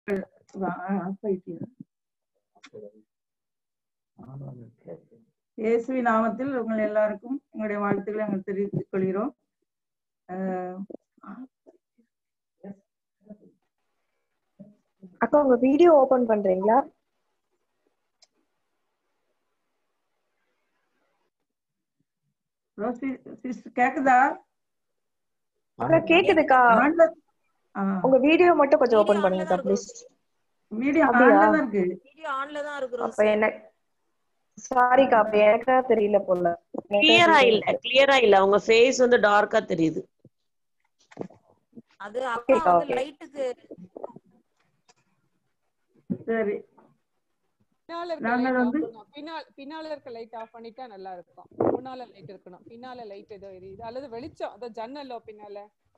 இயேசுவின் நாமத்தில் உங்கள் எல்லாருக்கும் எங்களுடைய வாழ்த்துக்களை நாங்கள் தெரிவித்துக் கொள்கிறோம் அஹ், அக்கா உங்க வீடியோ ஓபன் பண்றீங்களா ரோசி சிஸ்டர் கேக்குதா அக்கா கேக்குதுக்கா ஆன்ல உங்க வீடியோ மட்டும் கொஞ்சம் ஓபன் பண்ணுங்கக்கா ப்ளீஸ் வீடியோ அப்படியா? ஆன்ல தான் இருக்கு வீடியோ ஆன்ல தான் இருக்கு அப்ப என்ன சாரிக்கா அப்ப எனக்கா தெரியல போல கிளியரா இல்ல கிளியரா இல்ல உங்க ஃபேஸ் வந்து டார்க்கா தெரியுது அது அக்கா Okay, வந்து okay. லைட்டுக்கு சரி பின்னால இருக்க நாங்கள் லைட் ஆஃப் வந்து- பண்ணணும் பின்னால் பின்னால இருக்க லைட் ஆஃப் பண்ணிட்டா நல்லா இருக்கும் முன்னால லைட் இருக்கணும் பின்னால லைட் ஏதோ எரியுது அல்லது வெளிச்சம் அதோ ஜன்னலோ பின்னால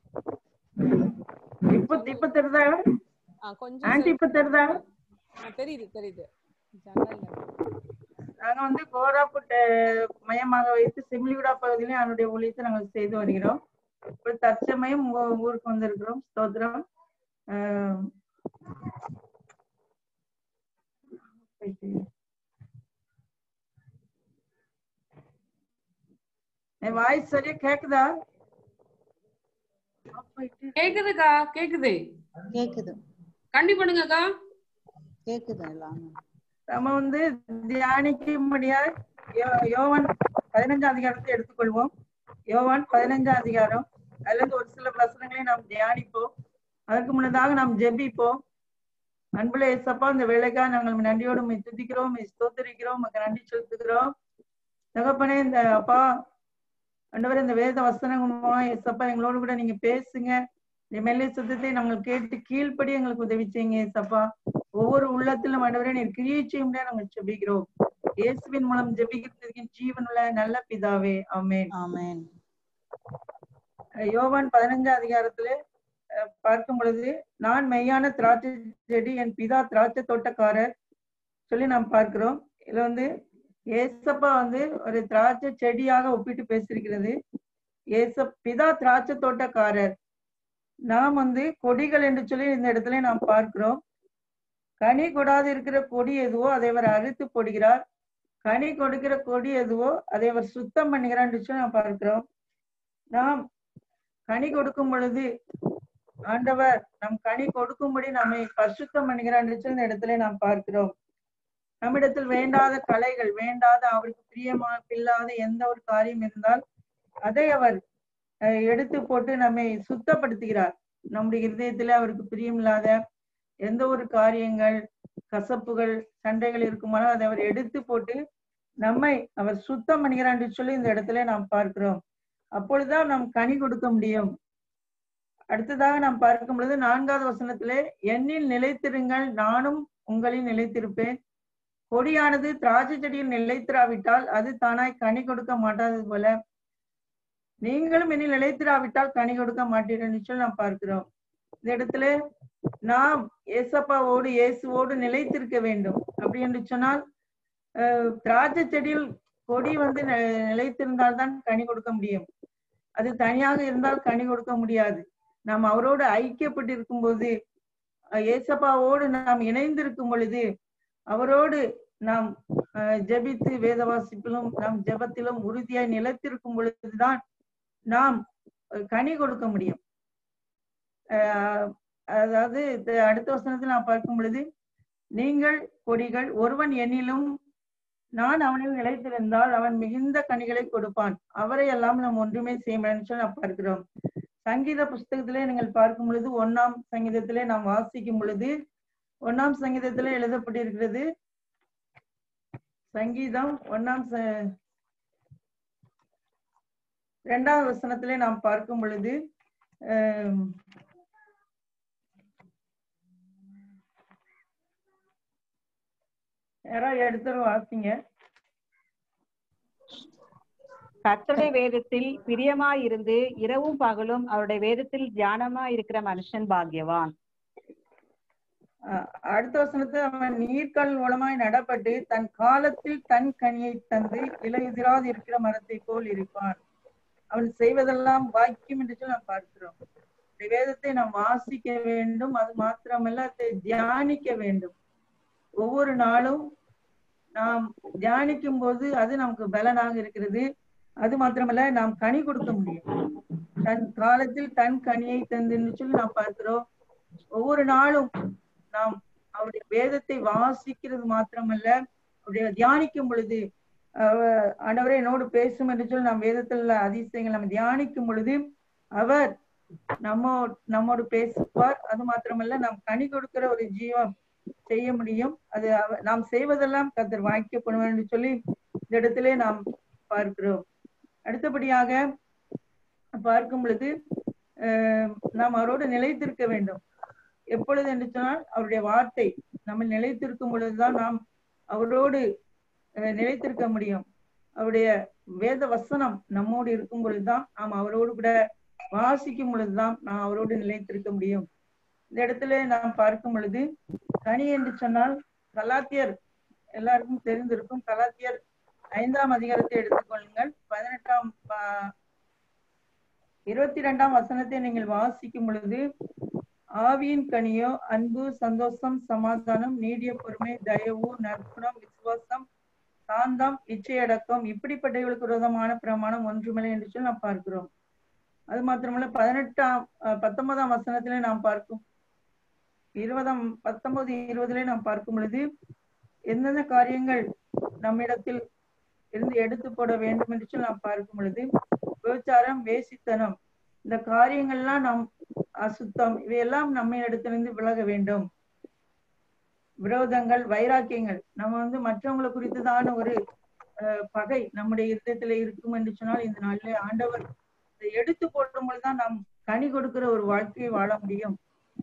இப்ப இப்ப தெரியுதா ஆ கொஞ்சம் ஆன்டி இப்ப தெரியுதா ஆ, தெரியுது தெரியுது ஜன்னல்ல நாங்க வந்து கோராப்புட் மையமாக வைத்து சிம்லிகுடா பகுதியிலும் அவருடைய ஊழியத்தை நாங்கள் செய்து வருகிறோம் இப்போ தற்சமயம் உங்க ஊருக்கு வந்திருக்கிறோம் ஸ்தோத்திரம் ஆஹ் என் வாய்ஸ் சரியா கேக்குதா கேக்குதுக்கா கேக்குது கேக்குது கண்டி பண்ணுங்கக்கா கேக்குது எல்லாம் நம்ம வந்து தியானிக்கும்படியா யோ- யோவான் பதினஞ்சாம் அதிகாரத்தை எடுத்துக்கொள்வோம் யோவான் பதினஞ்சாம் அதிகாரம் அதுல இருந்து ஒரு சில வசனங்களை நாம் தியானிப்போம் அதற்கு முன்னதாக நாம் ஜெபிப்போம் அன்புல ஏசப்பா இந்த வேலைக்காக நாங்கள் உம்மை நன்றியோடு உம்மை துதிக்கிறோம் உம்மை ஸ்தோத்திரிக்கிறோம் உமக்கு நன்றி செலுத்துகிறோம் தகப்பனே இந்த அப்பா ஆண்டவரே இந்த வேத வசனங்கள் மூலமா ஏசப்பா எங்களோடு கூட நீங்க பேசுங்க இந்த மெல்லை சுத்தத்தை நாங்கள் கேட்டு கீழ்ப்படி எங்களுக்கு உதவி செய்யுங்க ஏசப்பா ஒவ்வொரு உள்ளத்திலும் ஆண்டவரே நீர் கிரியை செய்ய முடியாது நாங்கள் ஜெபிக்கிறோம் இயேசுவின் மூலம் ஜெபிக்கிறதுக்கு ஜீவனுள்ள நல்ல பிதாவே ஆமென் ஆமென் யோவான் பதினஞ்சாம் அதிகாரத்துல அஹ், பார்க்கும் பொழுது நான் மெய்யான திராட்சை செடி என் பிதா திராட்சை தோட்டக்காரர் சொல்லி நாம் பார்க்கிறோம் இதுல வந்து ஏசப்பா வந்து ஒரு திராட்சை செடியாக ஒப்பிட்டு பேசியிருக்கிறது ஏச பிதா திராட்சை தோட்டக்காரர் நாம் வந்து கொடிகள் என்று சொல்லி இந்த இடத்துல நாம் பார்க்கிறோம் கனி கொடாது இருக்கிற கொடி எதுவோ அதை அவர் அறுத்து போடுகிறார் கனி கொடுக்கிற கொடி எதுவோ அதை அவர் சுத்தம் பண்ணுகிறார் என்று சொல்லி நாம் பார்க்கிறோம் நாம் கனி கொடுக்கும் பொழுது ஆண்டவர் நம் கனி கொடுக்கும்படி நம்மை பரிசுத்தம் பண்ணுகிறார் என்று சொல்லி இந்த இடத்துல நாம் பார்க்கிறோம் நம்மிடத்தில் வேண்டாத கலைகள் வேண்டாத அவருக்கு பிரியமா இல்லாத எந்த ஒரு காரியம் இருந்தால் அதை அவர் அஹ், எடுத்து போட்டு நம்மை சுத்தப்படுத்துகிறார் நம்முடைய இருதயத்துல அவருக்கு பிரியமில்லாத எந்த ஒரு காரியங்கள் கசப்புகள் சண்டைகள் இருக்குமானால் அதை அவர் எடுத்து போட்டு நம்மை அவர் சுத்தம் பண்ணுகிறார் என்று சொல்லி இந்த இடத்துல நாம் பார்க்கிறோம் அப்பொழுதுதான் நாம் கனி கொடுக்க முடியும் அடுத்ததாக நாம் பார்க்கும் பொழுது நான்காவது வசனத்திலே என்னில் நிலைத்திருங்கள் நானும் உங்களில் நிலைத்திருப்பேன் கொடியானது திராட்சை செடியில் நிலைத்திராவிட்டால் அது தானாய் கனி கொடுக்க மாட்டாதது போல நீங்களும் என்னில் நிலைத்திராவிட்டால் கனி கொடுக்க மாட்டீர்கள் என்று சொல்லி நாம் பார்க்கிறோம் இந்த இடத்துல நாம் ஏசப்பாவோடு இயேசுவோடு நிலைத்திருக்க வேண்டும் அப்படி என்று சொன்னால் அஹ், திராட்சை செடியில் கொடி வந்து நி- நிலைத்திருந்தால்தான் கனி கொடுக்க முடியும் அது தனியாக இருந்தால் கனி கொடுக்க முடியாது நாம் அவரோடு ஐக்கியப்பட்டிருக்கும் போது அஹ், ஏசப்பாவோடு நாம் இணைந்திருக்கும் பொழுது அவரோடு நாம் அஹ், ஜெபித்து வேத வாசிப்பிலும் நாம் ஜெபத்திலும் உறுதியாய் நிலைத்திருக்கும் பொழுதுதான் நாம் அஹ், கனி கொடுக்க முடியும் அஹ், அதாவது இந்த அடுத்த வசனத்தில் நாம் பார்க்கும் பொழுது நீங்கள் கொடிகள் ஒருவன் என்னிலும் நான் அவனில் நிலைத்திருந்தால் அவன் மிகுந்த கனிகளை கொடுப்பான் அவரை எல்லாம் நாம் ஒன்றுமே செய்ய முடியாதுன்னு சொல்லி நாம் பார்க்கிறோம் சங்கீத புஸ்தகத்திலே நீங்கள் பார்க்கும் பொழுது ஒண்ணாம் சங்கீதத்திலே நாம் வாசிக்கும் பொழுது ஒண்ணாம் சங்கீதத்திலே எழுதப்பட்டிருக்கிறது சங்கீதம் ஒண்ணாம் ச- இரண்டாம் வசனத்திலே நாம் பார்க்கும் பொழுது ஆம், யாராவது எடுத்து வாசிங்க கர்த்தருடைய வேதத்தில் பிரியமாயிருந்து இரவும் பகலும் அவருடைய வேதத்தில் தியானமாய் இருக்கிற மனுஷன் பாக்கியவான் அஹ் அடுத்த வசனத்தை அவன் நீர்க்கல் மூலமாய் நடப்பட்டு தன் காலத்தில் தன் கனியை தந்து இலையுதிராது இருக்கிற மரத்தை போல் இருப்பான் அவன் செய்வதெல்லாம் வாக்கியம் என்று சொல்லி நாம் பார்க்கிறோம் இந்த வேதத்தை நாம் வாசிக்க வேண்டும் அது மாத்திரமல்ல அதை தியானிக்க வேண்டும் ஒவ்வொரு நாளும் நாம் தியானிக்கும் போது அது நமக்கு பலனாக இருக்கிறது அது மாத்திரமல்ல நாம் கனி கொடுக்க முடியும் தன் காலத்தில் தன் கனியை தந்துன்னு சொல்லி நாம் பார்க்கிறோம் ஒவ்வொரு நாளும் நாம் அவருடைய வேதத்தை வாசிக்கிறது மாத்திரமல்ல அவருடைய தியானிக்கும் பொழுது அவர் ஆண்டவரே என்னோடு பேசும் என்று சொல்லி நாம் வேதத்தில் உள்ள அதிசயங்கள் நம்ம தியானிக்கும் பொழுது அவர் நம்ம நம்மோடு பேசுவார் அது மாத்திரமல்ல நாம் கனி கொடுக்கிற ஒரு ஜீவம் செய்ய முடியும் அது அவ- நாம் செய்வதெல்லாம் கத்தர் வாய்க்கப்படும் என்று சொல்லி இந்த இடத்திலே நாம் பார்க்கிறோம் அடுத்தபடியாக பார்க்கும் பொழுது அஹ், நாம் அவரோடு நிலைத்திருக்க வேண்டும் எப்பொழுது என்று சொன்னால் அவருடைய வார்த்தை நம்ம நிலைத்திருக்கும் பொழுதுதான் நாம் அவரோடு அஹ், நிலைத்திருக்க முடியும் அவருடைய வேத வசனம் நம்மோடு இருக்கும் பொழுதுதான் நாம் அவரோடு கூட வாசிக்கும் பொழுதுதான் நாம் அவரோடு நிலைத்திருக்க முடியும் இந்த இடத்துல நாம் பார்க்கும் பொழுது கனி என்று சொன்னால் கலாத்தியர் எல்லாருக்கும் தெரிந்திருக்கும் கலாத்தியர் ஐந்தாம் அதிகாரத்தை எடுத்துக்கொள்ளுங்கள் பதினெட்டாம் ஆஹ், இருபத்தி இரண்டாம் வசனத்தை நீங்கள் வாசிக்கும் பொழுது ஆவியின் கனியோ அன்பு சந்தோஷம் சமாதானம் நீடிய பொறுமை தயவு நற்குணம் விசுவாசம் சாந்தம் இச்சையடக்கம் இப்படிப்பட்டவர்களுக்கு விரோதமான பிரமாணம் ஒன்றுமில்லை என்று சொல்லி நாம் பார்க்கிறோம் அது மாத்திரமல்ல பதினெட்டாம் அஹ், பத்தொன்பதாம் வசனத்திலே நாம் பார்க்கும் இருபதாம் பத்தொன்பது இருபதுல நாம் பார்க்கும் பொழுது எந்தெந்த காரியங்கள் நம்மிடத்தில் இருந்து எடுத்து போட வேண்டும் என்று சொல்லி நாம் பார்க்கும் பொழுது விபச்சாரம் வேசித்தனம் இந்த காரியங்கள்லாம் நாம் அசுத்தம் இவையெல்லாம் நம்ம இடத்திலிருந்து விலக வேண்டும் விரோதங்கள் வைராக்கியங்கள் நம்ம வந்து மற்றவங்களை குறித்துதான ஒரு அஹ், பகை நம்முடைய இருதயத்துல இருக்கும் என்று சொன்னால் இந்த நாளிலே ஆண்டவர் இதை எடுத்து போடும் பொழுதுதான் நாம் கனி கொடுக்கிற ஒரு வாழ்க்கையை வாழ முடியும்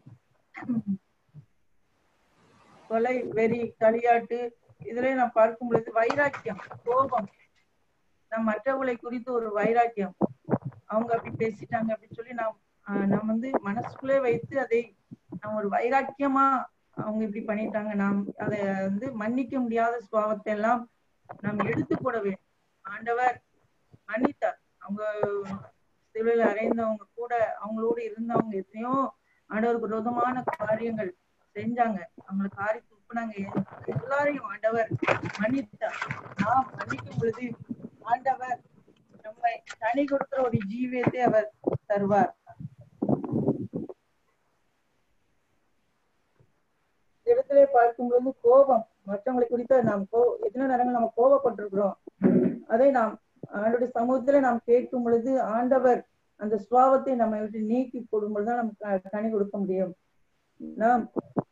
கொலை வெறி களியாட்டு இதுல நான் பார்க்கும் பொழுது வைராக்கியம் கோபம் நம் மற்றவர்களை குறித்து ஒரு வைராக்கியம் அவங்க அப்படி பேசிட்டாங்க அப்படின்னு சொல்லி நாம் ஆஹ், நாம் வந்து மனசுக்குள்ளே வைத்து அதை நாம் ஒரு வைராக்கியமா அவங்க இப்படி பண்ணிட்டாங்க நாம் அதை வந்து மன்னிக்க முடியாத சுபாவத்தை எல்லாம் நாம் எடுத்து போட வேண்டும் ஆண்டவர் மன்னித்தார் அவங்க சிலுவையில் அறைந்தவங்க கூட அவங்களோடு இருந்தவங்க எத்தனையோ ஆண்டவருக்கு விரோதமான காரியங்கள் செஞ்சாங்க அவங்களை காரி துப்புனாங்க எ- எல்லாரையும் ஆண்டவர் மன்னித்தார் நாம் மன்னிக்கும் பொழுது ஆண்டவர் நம்மை தனி கொடுக்கிற ஒரு ஜீவியத்தை அவர் தருவார் இந்த இடத்திலே பார்க்கும் பொழுது கோபம் மற்றவங்களை குறித்த நாம் கோ எத்தனை நேரங்கள் நம்ம கோபப்பட்டிருக்கிறோம் அதை நாம் ஆண்டோடைய சமூகத்துல நாம் கேட்கும் பொழுது ஆண்டவர் அந்த சுவாவத்தை நம்ம விட்டு நீக்கி போடும் பொழுதுதான் நமக்கு க- கனி கொடுக்க முடியும் நாம்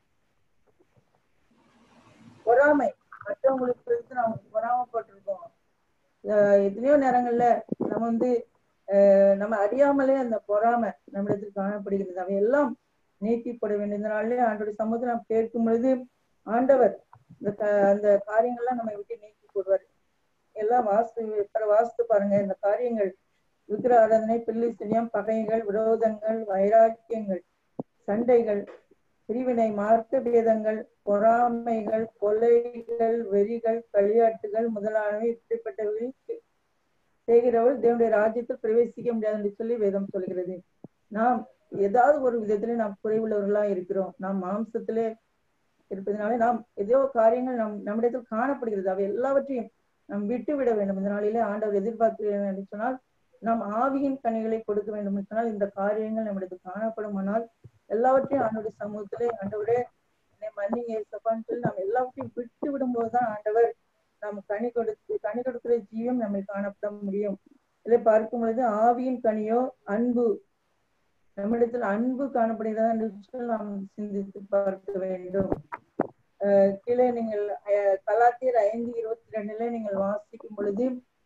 பொறாமை மற்றவங்களுக்கு குறித்து நாம் பொறாமப்பட்டிருக்கோம் அஹ் எத்தனையோ நேரங்கள்ல நம்ம வந்து அஹ் நம்ம அறியாமலே அந்த பொறாமை நம்மிடத்தில் காணப்படுகிறது அவையெல்லாம் நீக்கிப்பட வேண்டிய இந்த நாளிலே ஆண்டோடைய சமூகத்தை நாம் கேட்கும் பொழுது ஆண்டவர் இந்த க- அந்த காரியங்கள்லாம் நம்ம விட்டு நீக்கி போடுவார் எல்லாம் வாஸ்து பிற வாஸ்து பாருங்க இந்த காரியங்கள் விக்கிர ஆராதனை பில்லி சினியம் பகைகள் விரோதங்கள் வைராக்கியங்கள் சண்டைகள் பிரிவினை மார்க்க பேதங்கள் பொறாமைகள் கொலைகள் வெறிகள் களியாட்டுகள் முதலானவை இப்படிப்பட்டவர்கள் செய்கிறவர்கள் தேவனுடைய ராஜ்யத்தில் பிரவேசிக்க முடியாது என்று சொல்லி வேதம் சொல்கிறது நாம் ஏதாவது ஒரு விதத்திலே நாம் குறைவுள்ளவர்களா இருக்கிறோம் நாம் மாம்சத்திலே இருப்பதனாலே நாம் ஏதோ காரியங்கள் நம் நம்மிடத்தில் காணப்படுகிறது அவை எல்லாவற்றையும் நாம் விட்டு விட வேண்டும் இந்த நாளிலே ஆண்டவர் எதிர்பார்க்கிறேன் என்று சொன்னால் நாம் ஆவியின் கனிகளை கொடுக்க வேண்டும் என்று சொன்னால் இந்த காரியங்கள் நம்மிடத்தில் காணப்படுமானால் எல்லாவற்றையும் ஆண்டவருடைய சமூகத்திலே ஆண்டவரே என்னை மன்னிங்க ஏசப்பான்னு சொல்லி நாம் எல்லாவற்றையும் விட்டு விடும்போதுதான் ஆண்டவர் நாம் கனி கொடுத்து கனி கொடுக்கிற ஜீவம் நம்மை காணப்பட முடியும் இதை பார்க்கும் பொழுது ஆவியின் கனியோ அன்பு நம்மிடத்தில் அன்பு காணப்படுகிறதா என்று சொல்லி நாம் சிந்தித்து பார்க்க வேண்டும் அஹ் கீழே நீங்கள் அஹ், கலாத்தியர் ஐந்து இருபத்தி ரெண்டுல நீங்கள் வாசிக்கும் பொழுது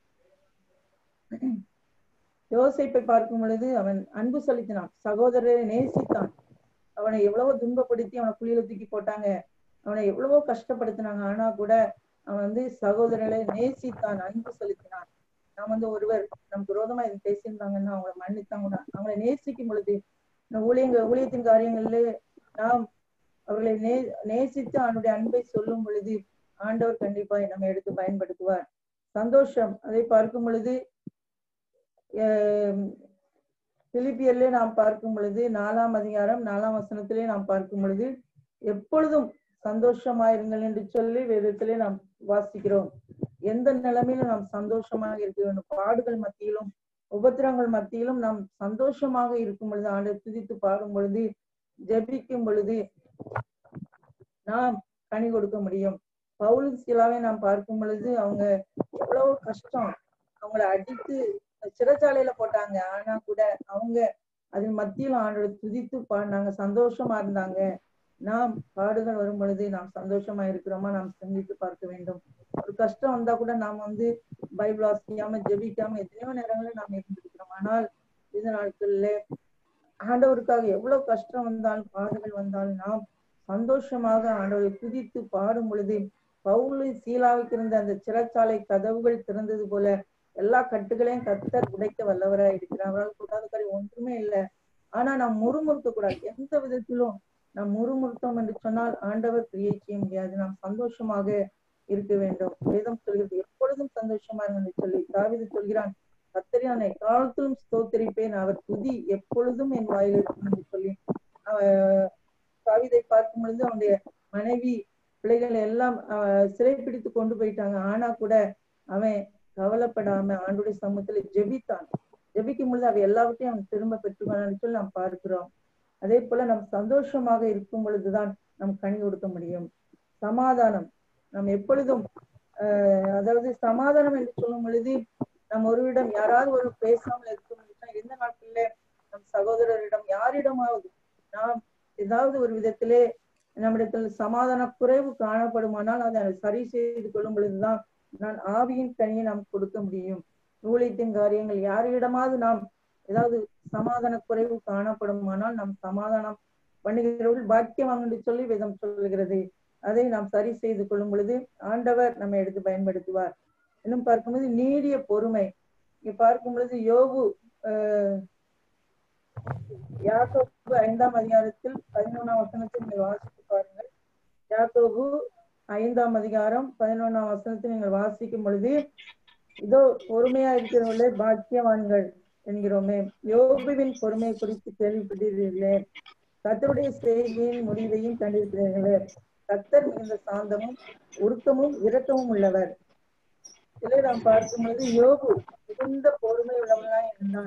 யோசேப்பை பார்க்கும் பொழுது அவன் அன்பு செலுத்தினான் சகோதரரை நேசித்தான் அவனை எவ்வளவோ துன்பப்படுத்தி அவனை குழியில தூக்கி போட்டாங்க அவனை எவ்வளவோ கஷ்டப்படுத்தினாங்க ஆனா கூட அவன் வந்து சகோதரர்களை நேசித்தான் அன்பு செலுத்தினான் நாம் வந்து ஒருவர் நமக்கு விரோதமா இது பேசியிருந்தாங்கன்னா அவங்களை மன்னித்தான் கூட அவங்களை நேசிக்கும் பொழுது இந்த ஊழியங்க ஊழியத்தின் காரியங்கள்ல நாம் அவர்களை நே நேசித்து அவனுடைய அன்பை சொல்லும் பொழுது ஆண்டவர் கண்டிப்பாய் நம்ம எடுத்து பயன்படுத்துவார் சந்தோஷம் அதை பார்க்கும் பொழுது ஆஹ் பிலிப்பியர்லே நாம் பார்க்கும் பொழுது நாலாம் அதிகாரம் நாலாம் வசனத்திலே நாம் பார்க்கும் பொழுது எப்பொழுதும் சந்தோஷமாயிருங்கள் என்று சொல்லி வேதத்திலே நாம் வாசிக்கிறோம் எந்த நிலைமையிலும் நாம் சந்தோஷமாக இருக்க வேண்டும் பாடுகள் மத்தியிலும் உபத்திரங்கள் மத்தியிலும் நாம் சந்தோஷமாக இருக்கும் பொழுது ஆண்டை துதித்து பாடும் பொழுது ஜெபிக்கும் பொழுது நாம் கனி கொடுக்க முடியும் பவுல் சிலாவை நாம் பார்க்கும் பொழுது அவங்க எவ்வளவு கஷ்டம் அவங்கள அடித்து சிறைச்சாலையில போட்டாங்க ஆனா கூட அவங்க அதன் மத்தியில் ஆண்டோட துதித்து பாடினாங்க சந்தோஷமா இருந்தாங்க நாம் பாடுகள் வரும் பொழுது நாம் சந்தோஷமா இருக்கிறோமா நாம் சிந்தித்து பார்க்க வேண்டும் ஒரு கஷ்டம் வந்தா கூட நாம் வந்து பைபிள் வாசிக்காம ஜெபிக்காம எத்தனையோ நேரங்களில் நாம் இருந்திருக்கிறோம் ஆனால் இந்த நாட்கள்ல ஆண்டவருக்காக எவ்வளவு கஷ்டம் வந்தாலும் பாடுகள் வந்தாலும் நாம் சந்தோஷமாக ஆண்டவரை துதித்து பாடும் பொழுது பவுலு சீலாவுக்கு இருந்த அந்த சிறைச்சாலை கதவுகள் திறந்தது போல எல்லா கட்டுகளையும் கத்தர் உடைக்க வல்லவராய் இருக்கிறார் அவரால் கூடாத காரியம் ஒன்றுமே இல்லை ஆனா நாம் முறுமுறுக்க கூடாது எந்த விதத்திலும் நாம் முறுமுறுத்தோம் என்று சொன்னால் ஆண்டவர் கிரியை செய்ய முடியாது நாம் சந்தோஷமாக இருக்க வேண்டும் வேதம் சொல்கிறது எப்பொழுதும் சந்தோஷமா இருங்க என்று சொல்லி தாவிது சொல்கிறான் கத்தரி நான் எக்காலத்திலும் ஸ்தோத்தரிப்பேன் அவர் துதி எப்பொழுதும் என் வாயில் இருக்கும் என்று சொல்லி அவ- தாவீதை பார்க்கும் பொழுது அவனுடைய மனைவி பிள்ளைகள் எல்லாம் ஆஹ் சிறைப்பிடித்து கொண்டு போயிட்டாங்க ஆனா கூட அவன் கவலைப்படாம ஆண்டுடைய சமூகத்துல ஜெபித்தான் ஜெபிக்கும் பொழுது அவ எல்லாவற்றையும் அவன் திரும்ப பெற்றுக்கொண்டான்னு சொல்லி நாம் பார்க்கிறோம் அதே போல நம் சந்தோஷமாக இருக்கும் பொழுதுதான் நம் கனி கொடுக்க முடியும் சமாதானம் நாம் எப்பொழுதும் ஆஹ் அதாவது சமாதானம் என்று சொல்லும் பொழுது நம் ஒருவிடம் யாராவது ஒரு பேசாமல் இருக்கும் பொழுதுதான் எந்த நாட்களில நம் சகோதரரிடம் யாரிடமாவது நாம் ஏதாவது ஒரு விதத்திலே நம்மிடத்தில் சமாதான குறைவு காணப்படுமானால் அதை சரி செய்து கொள்ளும் பொழுதுதான் நான் ஆவியின் கனியை நாம் கொடுக்க முடியும் ஊழியத்தின் காரியங்கள் யாரிடமாவது நாம் ஏதாவது சமாதான குறைவு காணப்படுமானால் நாம் சமாதானம் பண்ணுகிறவர்கள் பாக்கியவான் என்று சொல்லி வேதம் சொல்கிறது அதை நாம் சரி செய்து கொள்ளும் பொழுது ஆண்டவர் நம்மை எடுத்து பயன்படுத்துவார் இன்னும் பார்க்கும்போது நீடிய பொறுமை இங்க பார்க்கும் பொழுது யோபு ஆஹ் யாக்கோபு ஐந்தாம் அதிகாரத்தில் பதினொன்றாம் வசனத்தை நீங்கள் வாசித்து பாருங்கள் யாக்கோபு ஐந்தாம் அதிகாரம் பதினொன்றாம் வசனத்தை நீங்கள் வாசிக்கும் பொழுது இதோ பொறுமையா இருக்கிறவர்களே பாக்கியவான்கள் என்கிறோமே யோபுவின் பொறுமை குறித்து கேள்விப்பட்டீர்களே கத்தருடைய செய்தியின் முடிவையும் கண்டிருக்கிறீர்களே கத்தர் மிகுந்த சாந்தமும் உருக்கமும் இரக்கமும் உள்ளவர் இதை நாம் பார்க்கும் பொழுது யோபு மிகுந்த பொறுமை உள்ளவனாய் இருந்தான்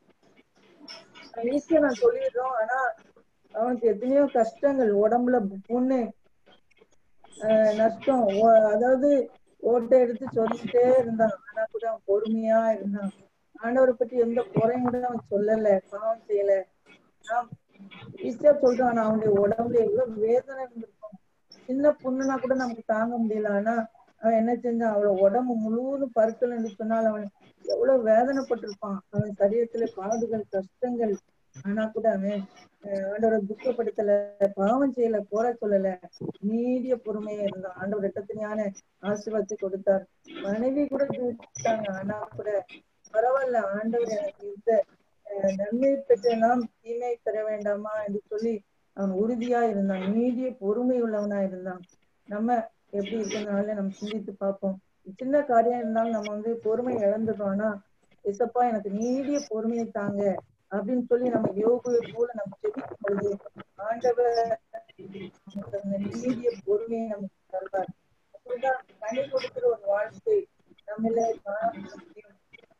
ஈஸியா நான் சொல்லிடுறோம் ஆனா அவனுக்கு எத்தனையோ கஷ்டங்கள் உடம்புல புண்ணு ஆஹ் நஷ்டம் ஓ- அதாவது ஓட்டை எடுத்து சொல்லிட்டே இருந்தான் ஆனா கூட அவன் பொறுமையா இருந்தான் ஆண்டவரை பற்றி எந்த குறையும் கூட அவன் சொல்லல பாவம் செய்யல நான் ஈஸியா சொல்றான் ஆனா அவனுடைய உடம்புல எவ்வளவு வேதனை இருந்திருக்கும் சின்ன புண்ணுனா கூட நமக்கு தாங்க முடியல ஆனா அவன் என்ன செஞ்சான் அவளோட உடம்பு முழுவதும் பருக்கள் என்று சொன்னால் அவன் எவ்வளவு வேதனைப்பட்டிருப்பான் அவன் சரீரத்துல பாடுகள் கஷ்டங்கள் ஆனா கூட அவன் அஹ் ஆண்டவரை துக்கப்படுத்தல பாவம் செய்யல போற சொல்லல நீடிய பொறுமையா இருந்தான் ஆண்டவர் இரட்டத்தினான ஆசீர்வாதத்தை கொடுத்தார் மனைவி கூட தூக்கிட்டாங்க ஆனா கூட பரவாயில்ல ஆண்டவர் எனக்கு இந்த அஹ், நன்மை பெற்ற நாம் தீமை தர வேண்டாமா என்று சொல்லி அவன் உறுதியா இருந்தான் நீடிய பொறுமை உள்ளவனா இருந்தான் நம்ம எப்படி இருக்கிறதுனால நம்ம சிந்தித்து பார்ப்போம் சின்ன காரியம் இருந்தாலும் நம்ம வந்து பொறுமை இழந்துடுறோம் ஆனா இசப்பா எனக்கு நீடிய பொறுமையை தாங்க அப்படின்னு சொல்லி நம்ம யோகுவை போல நம்ம ஜெபிக்கும் பொழுது ஆண்டவர் நமக்கு அந்த நீடிய பொறுமையை நமக்கு தருவார் அப்படிதான் கனி கொடுக்கிற ஒரு வாழ்க்கை நம்மள காண முடியும்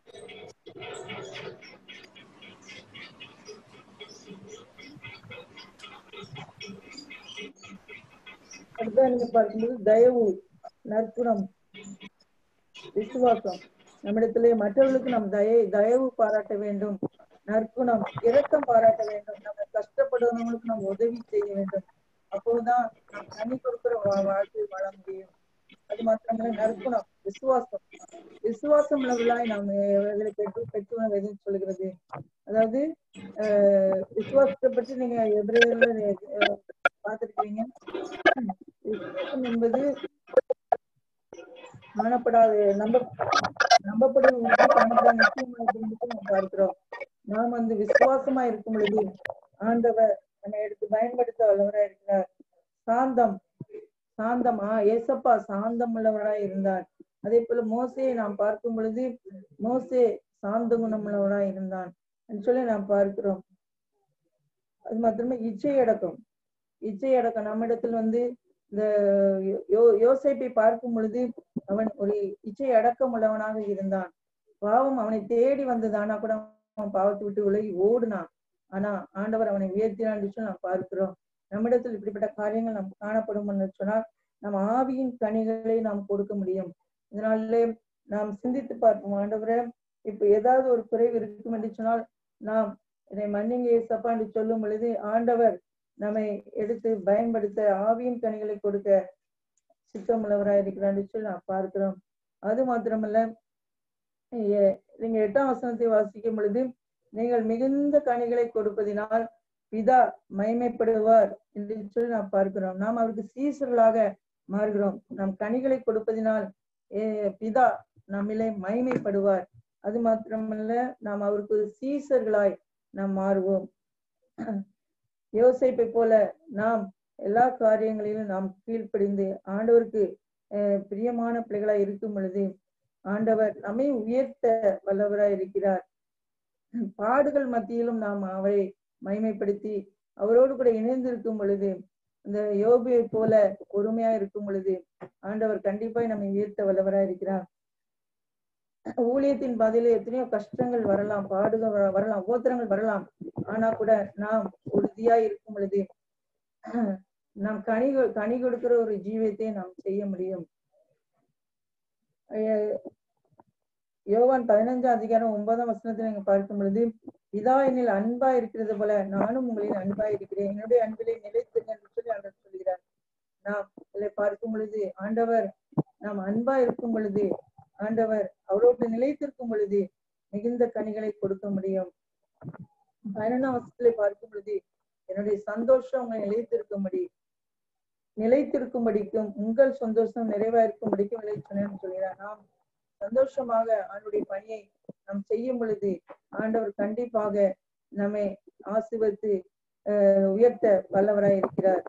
அதுதான் நீங்க பார்க்கும்போது தயவு நற்குணம் விசுவாசம் நம்மிடத்திலே மற்றவர்களுக்கு நாம் தய தயவு பாராட்ட வேண்டும் நற்குணம் இரக்கம் பாராட்ட வேண்டும் நம்ம கஷ்டப்படுறவங்களுக்கு நாம் உதவி செய்ய வேண்டும் அப்போதுதான் நாம் கனி கொடுக்கிற வா- வாழ்க்கை வாழ முடியும் அது மாத்திரமல்ல நற்குணம் விசுவாசம் விசுவாசம் உள்ளவர்களாய் நாம் இவர்களை பெற்று பெற்றுள்ள எதுவும் சொல்கிறது அதாவது அஹ் விசுவாசத்தை பற்றி நீங்க எதிரே பார்த்திருக்கீங்க விசுவாசம் என்பது காணப்படாத நம்ப நம்பப்படும் ஒன்று காணப்படாத நிச்சயமா இருந்துட்டு நம்ம பார்க்கிறோம் நாம் வந்து விசுவாசமா இருக்கும் பொழுது ஆண்டவர் நம்ம எடுத்து பயன்படுத்த வல்லவரா இருக்கிறார் சாந்தம் சாந்தமா ஏசப்பா சாந்தம் உள்ளவராய் இருந்தார் அதே போல மோசையை நாம் பார்க்கும் பொழுது மோசே சாந்த குணமுள்ளவராய் இருந்தான் என்று சொல்லி நாம் பார்க்கிறோம் அது மாத்திரமே இச்சை அடக்கம் இச்சை அடக்கம் நம்மிடத்தில் வந்து இந்த யோ யோசேப்பை பார்க்கும் பொழுது அவன் ஒரு இச்சை அடக்கம் உள்ளவனாக இருந்தான் பாவம் அவனை தேடி வந்ததானா கூட அவன் பாவத்தை விட்டு விலகி ஓடுனான் ஆனா ஆண்டவர் அவனை உயர்த்தினான் என்று சொல்லி நாம் பார்க்கிறோம் நம்மிடத்தில் இப்படிப்பட்ட காரியங்கள் நாம் காணப்படும் என்று சொன்னால் நம் ஆவியின் கனிகளை நாம் கொடுக்க முடியும் இதனாலே நாம் சிந்தித்து பார்ப்போம் ஆண்டவரே இப்ப ஏதாவது ஒரு குறைவு இருக்கும் என்று சொன்னால் நாம் இதை மன்னிங்க ஏசப்பா என்று சொல்லும் பொழுது ஆண்டவர் நம்மை எடுத்து பயன்படுத்த ஆவியின் கனிகளை கொடுக்க சித்தமுள்ளவராக இருக்கிறார் என்று சொல்லி நாம் பார்க்கிறோம் அது மாத்திரமல்ல எ- நீங்க எட்டாம் வசனத்தை வாசிக்கும் பொழுது நீங்கள் மிகுந்த கனிகளை கொடுப்பதினால் பிதா மகிமைப்படுவார் என்று சொல்லி நாம் பார்க்கிறோம் நாம் அவருக்கு சீசர்களாக மாறுகிறோம் நாம் கனிகளை கொடுப்பதினால் ஏ- பிதா நம்மிலே மகிமைப்படுவார் அது மாத்திரமல்ல நாம் அவருக்கு சீசர்களாய் நாம் மாறுவோம் யோசேப்பை போல நாம் எல்லா காரியங்களிலும் நாம் கீழ்ப்படிந்து ஆண்டவருக்கு அஹ், பிரியமான பிள்ளைகளாய் இருக்கும் பொழுது ஆண்டவர் நம்மை உயர்த்த வல்லவராய் இருக்கிறார் பாடுகள் மத்தியிலும் நாம் அவரை மகிமைப்படுத்தி அவரோடு கூட இணைந்து இருக்கும் பொழுது இந்த யோபியை போல பொறுமையா இருக்கும் பொழுது ஆண்டவர் கண்டிப்பாய் நம்மை உயர்த்த வல்லவராய் இருக்கிறார் ஊழியத்தின் பதில எத்தனையோ கஷ்டங்கள் வரலாம் பாடுகள் வர- வரலாம் உபத்திரங்கள் வரலாம் ஆனா கூட நாம் உறுதியா இருக்கும் பொழுது நாம் கனி கொ- கனி கொடுக்கிற ஒரு ஜீவியத்தை நாம் செய்ய முடியும் அஹ் யோவான் பதினஞ்சாம் அதிகாரம் ஒன்பதாம் வசனத்தில் நீங்க பார்க்கும் பொழுது இதா என்னில் அன்பா இருக்கிறது போல நானும் உங்களின் அன்பா இருக்கிறேன் என்னுடைய அன்பிலே நிலைத்துங்க என்று சொல்லி ஆண்டவர் சொல்கிறார் நாம் இதை பார்க்கும் பொழுது ஆண்டவர் நாம் அன்பா இருக்கும் பொழுது ஆண்டவர் அவரோடு நிலைத்திருக்கும் பொழுது மிகுந்த கனிகளை கொடுக்க முடியும் பதினொன்றாம் வசனத்திலே பார்க்கும் பொழுது என்னுடைய சந்தோஷம் உங்களை நிலைத்திருக்கும்படி நிலைத்திருக்கும்படிக்கும் உங்கள் சந்தோஷம் நிறைவா இருக்கும்படிக்கும் விளை சொன்னேன்னு சொல்கிறார் நாம் சந்தோஷமாக ஆண்டுடைய பணியை நாம் செய்யும் பொழுது ஆண்டவர் கண்டிப்பாக நம்மை ஆசிர்வதித்து அஹ், உயர்த்த வல்லவராய் இருக்கிறார்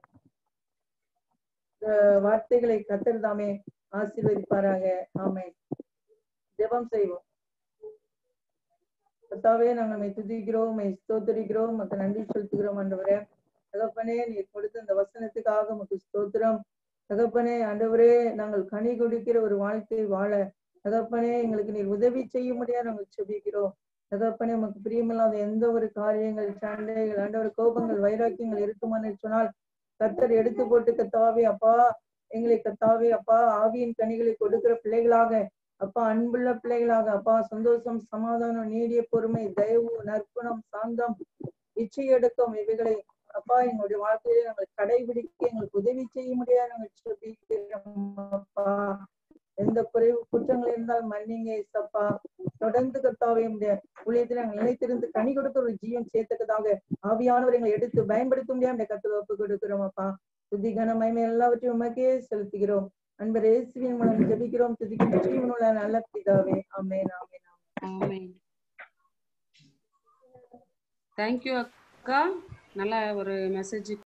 அஹ், வார்த்தைகளை கத்தர் தாமே ஆசீர்வதிப்பாராக ஆமென் ஜெபம் செய்வோம் கர்த்தாவே நாங்கள் உம்மை துதிக்கிறோம் உம்மை ஸ்தோத்தரிக்கிறோம் உமக்கு நன்றி செலுத்துகிறோம் ஆண்டவரே தகப்பனே நீர் கொடுத்த இந்த வசனத்துக்காக உமக்கு ஸ்தோத்திரம் தகப்பனே ஆண்டவரே நாங்கள் கனி கொடுக்கிற ஒரு வாழ்க்கை வாழ தகப்பனே எங்களுக்கு நீர் உதவி செய்ய முடியாது நாங்கள் செபிக்கிறோம் தகப்பனே உமக்கு பிரியமில்லாத எந்த ஒரு காரியங்கள் சண்டைகள் ஆண்டவர் கோபங்கள் வைராக்கியங்கள் இருக்குமான்னு சொன்னால் கத்தர் எடுத்து போட்டு கத்தாவே அப்பா எங்களை கத்தாவே அப்பா ஆவியின் கனிகளை கொடுக்கிற பிள்ளைகளாக அப்பா அன்புள்ள பிள்ளைகளாக அப்பா சந்தோஷம் சமாதானம் நீடிய பொறுமை தயவு நற்குணம் சாந்தம் இச்சையடக்கம் இவைகளை அப்பா எங்களுடைய வாழ்க்கையில நாங்கள் கடைபிடிக்க எங்களுக்கு உதவி செய்ய முடியாது நாங்கள் செபிக்கிறோம் அப்பா எந்த குறைவு குற்றங்கள் இருந்தால் மன்னிங்க இசப்பா தொடர்ந்து கத்தாவே உடைய ஊழியத்தில் நாங்கள் நிலைத்திருந்து கனி கொடுக்க ஒரு ஜீவன் சேர்த்தக்கதாக ஆவியானவர் எங்களை எடுத்து பயன்படுத்த முடியாம கத்துல ஒப்பு கொடுக்கிறோம் அப்பா துதி கன மகிமை எல்லாவற்றையும் உமக்கே செலுத்துகிறோம் அன்பர் இயேசுவின் மூலம் ஜெபிக்கிறோம் துதிக்கும் ஜீவனுள்ள நல்ல பிதாவே ஆமென் ஆமென் ஆமென் தேங்க்யூ அக்கா நல்ல ஒரு மெசேஜ்